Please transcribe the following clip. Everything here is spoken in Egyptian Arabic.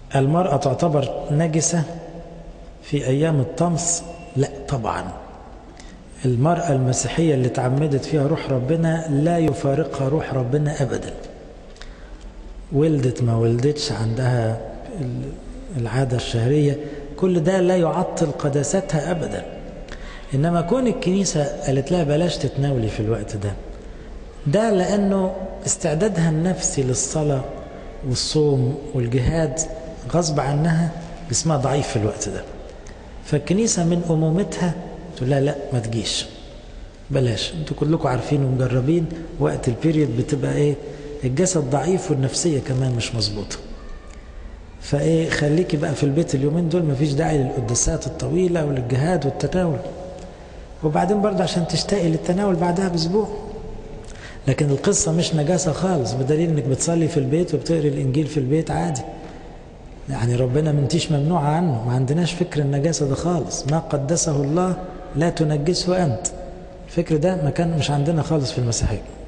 المرأة تعتبر نجسة في أيام الطمس لا طبعا المرأة المسيحية اللي تعمدت فيها روح ربنا لا يفارقها روح ربنا أبدا ولدت ما ولدتش عندها العادة الشهرية كل ده لا يعطل قداستها أبدا إنما كون الكنيسة قالت لها بلاش تتناولي في الوقت ده ده لأنه استعدادها النفسي للصلاة والصوم والجهاد غصب عنها جسمها ضعيف في الوقت ده فالكنيسة من أمومتها تقول لها لا ما تجيش بلاش انتوا كلكم عارفين ومجربين وقت البيريود بتبقى ايه الجسد ضعيف والنفسية كمان مش مظبوطة فايه خليكي بقى في البيت اليومين دول مفيش داعي للقداسات الطويلة وللجهاد والتناول وبعدين برضه عشان تشتاقي للتناول بعدها باسبوع لكن القصة مش نجاسة خالص بدليل انك بتصلي في البيت وبتقري الانجيل في البيت عادي يعني ربنا منتيش ممنوع عنه ما عندناش فكر النجاسة ده خالص ما قدسه الله لا تنجسه أنت الفكر ده ما كان مش عندنا خالص في المسيحية